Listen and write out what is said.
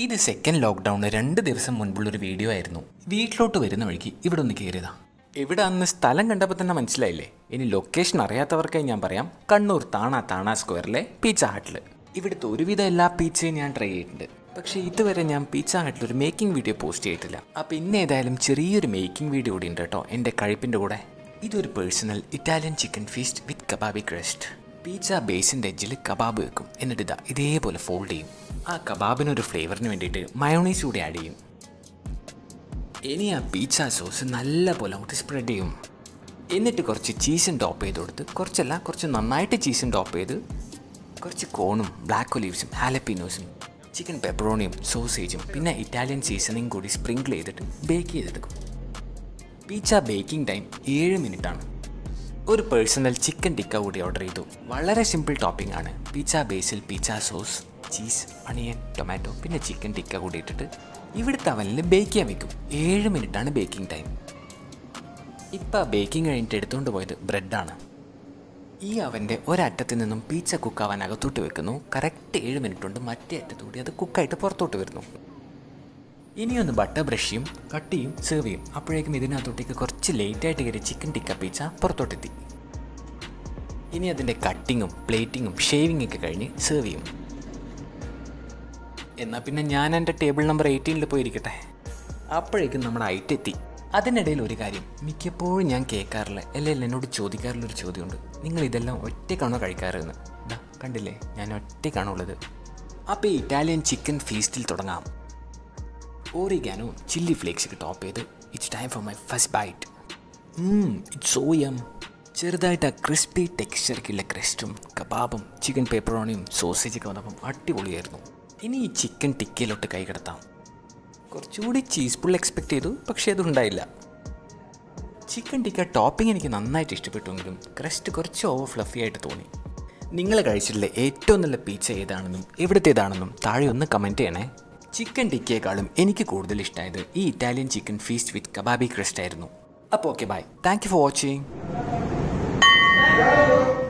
ഇത് സെക്കൻഡ് ലോക്ക്ഡൗണിന് രണ്ട് ദിവസം മുൻപുള്ളൊരു വീഡിയോ ആയിരുന്നു വീട്ടിലോട്ട് വരുന്ന വഴിക്ക് ഇവിടെ ഒന്ന് കയറിയതാ ഇവിടെ അന്ന് സ്ഥലം കണ്ടപ്പോൾ തന്നെ മനസ്സിലായില്ലേ ഇനി ലൊക്കേഷൻ അറിയാത്തവർക്കായി ഞാൻ പറയാം കണ്ണൂർ താണ താണ സ്ക്വയറിലെ പീച്ച ഹട്ടിൽ ഇവിടുത്തെ ഒരുവിധം എല്ലാ പീച്ചയും ഞാൻ ട്രൈ ചെയ്തിട്ടുണ്ട് പക്ഷേ ഇതുവരെ ഞാൻ പീച്ച ഹട്ടിൽ ഒരു മേക്കിംഗ് വീഡിയോ പോസ്റ്റ് ചെയ്തിട്ടില്ല അപ്പോൾ ഇന്ന് ഏതായാലും ചെറിയൊരു മേക്കിംഗ് വീഡിയോ കൂടി ഉണ്ട് കേട്ടോ എൻ്റെ കഴിപ്പിൻ്റെ കൂടെ ഇതൊരു personal Italian chicken feast with kebabi crust pizza ബേസിൻ്റെ എഡ്ജിൽ കബാബ് വെക്കും എന്നിട്ട് ഇതാ ഇതേപോലെ ഫോൾഡ് ചെയ്യും ആ കബാബിനൊരു ഫ്ലേവറിന് വേണ്ടിയിട്ട് മയോണൈസ് കൂടി ആഡ് ചെയ്യും ഇനി ആ പീച്ച സോസ് നല്ല പോലെ അങ്ങോട്ട് സ്പ്രെഡ് ചെയ്യും എന്നിട്ട് കുറച്ച് ചീസും ടോപ്പ് ചെയ്ത് കൊടുത്ത് കുറച്ചല്ല കുറച്ച് നന്നായിട്ട് ചീസും ടോപ്പ് ചെയ്ത് കുറച്ച് കോണും ബ്ലാക്ക് ഒലീവ്സും ഹാലപ്പീനോസും ചിക്കൻ പെപ്പറോണിയും സോസേജും പിന്നെ ഇറ്റാലിയൻ സീസണിങ് കൂടി സ്പ്രിങ്കിൾ ചെയ്തിട്ട് ബേക്ക് ചെയ്തെടുക്കും പീച്ച ബേക്കിംഗ് ടൈം ഏഴ് മിനിറ്റാണ് ഒരു പേഴ്സണൽ ചിക്കൻ ടിക്ക കൂടി ഓർഡർ ചെയ്തു വളരെ സിമ്പിൾ ടോപ്പിംഗ് ആണ് പീച്ച ബേസിൽ pizza sauce cheese onion tomato പിന്നെ ചിക്കൻ ടിക്ക കൂടി ഇട്ടിട്ട് ഇവിടുത്തെ അവനിൽ ബേക്ക് ചെയ്യാൻ വെക്കും ഏഴ് മിനിറ്റാണ് ബേക്കിംഗ് ടൈം ഇപ്പം ബേക്കിംഗ് കഴിഞ്ഞിട്ട് എടുത്തുകൊണ്ട് പോയത് ബ്രെഡാണ് ഈ അവൻ്റെ ഒരറ്റത്ത് നിന്നും പീച്ച കുക്കാവാൻ അകത്തോട്ട് വെക്കുന്നു കറക്റ്റ് ഏഴ് മിനിറ്റ് കൊണ്ട് മറ്റേ അറ്റത്തുകൂടി അത് കുക്കായിട്ട് പുറത്തോട്ട് വരുന്നു ഇനിയൊന്ന് ബട്ടർ ബ്രഷ് ചെയ്യും കട്ട് ചെയ്യും സെർവ് ചെയ്യും അപ്പോഴേക്കും ഇതിനകത്തോട്ടേക്ക് കുറച്ച് ലേറ്റായിട്ട് കയറി ചിക്കൻ ടിക്ക പീച്ച പുറത്തോട്ടെത്തി ഇനി അതിൻ്റെ കട്ടിങ്ങും പ്ലേറ്റിങ്ങും ഷേവിംഗ് ഒക്കെ കഴിഞ്ഞ് സെർവ് ചെയ്യും എന്നാൽ പിന്നെ ഞാൻ എൻ്റെ ടേബിൾ നമ്പർ എയ്റ്റീനിൽ പോയിരിക്കട്ടെ അപ്പോഴേക്കും നമ്മുടെ ഐറ്റ് എത്തി അതിനിടയിൽ ഒരു കാര്യം മിക്കപ്പോഴും ഞാൻ കേൾക്കാറില്ല അല്ലെങ്കിൽ എന്നോട് ചോദിക്കാറുള്ളൊരു ചോദ്യമുണ്ട് നിങ്ങൾ ഇതെല്ലാം ഒറ്റയ്ക്കാണോ കഴിക്കാറെന്ന് ഇതാ കണ്ടില്ലേ ഞാൻ ഒറ്റയ്ക്കാണോ ഉള്ളത് അപ്പോൾ ഈ ഇറ്റാലിയൻ ചിക്കൻ ഫീസ്റ്റിൽ തുടങ്ങാം ഓറിഗാനോ ചില്ലി ഫ്ലേക്സ് ഒക്കെ ടോപ്പ് ചെയ്ത് it's time for my first bite it's so yum ചെറുതായിട്ട് ആ ക്രിസ്പി ടെക്സ്ചർക്കുള്ള ക്രസ്റ്റും കബാബും ചിക്കൻ പേപ്പറോണിയും സോസേജൊക്കെ വന്നപ്പം അടിപൊളിയായിരുന്നു ഇനി ഈ ചിക്കൻ ടിക്കയിലോട്ട് കൈ കിടത്താം കുറച്ചുകൂടി ചീസ് പുൾ എക്സ്പെക്ട് ചെയ്തു പക്ഷേ അതുണ്ടായില്ല ചിക്കൻ ടിക്ക ടോപ്പിംഗ് എനിക്ക് നന്നായിട്ട് ഇഷ്ടപ്പെട്ടുവെങ്കിലും ക്രസ്റ്റ് കുറച്ച് ഓവർ ഫ്ലഫി ആയിട്ട് തോന്നി നിങ്ങൾ കഴിച്ചിട്ടുള്ള ഏറ്റവും നല്ല പീച്ച ഏതാണെന്നും എവിടുത്തേതാണെന്നും താഴെ ഒന്ന് കമൻറ്റ് ചെയ്യണേ ചിക്കൻ ടിക്കയേക്കാളും എനിക്ക് കൂടുതൽ ഇഷ്ടമായത് ഈ Italian chicken feast with kebabi crust ആയിരുന്നു അപ്പോൾ okay bye thank you for watching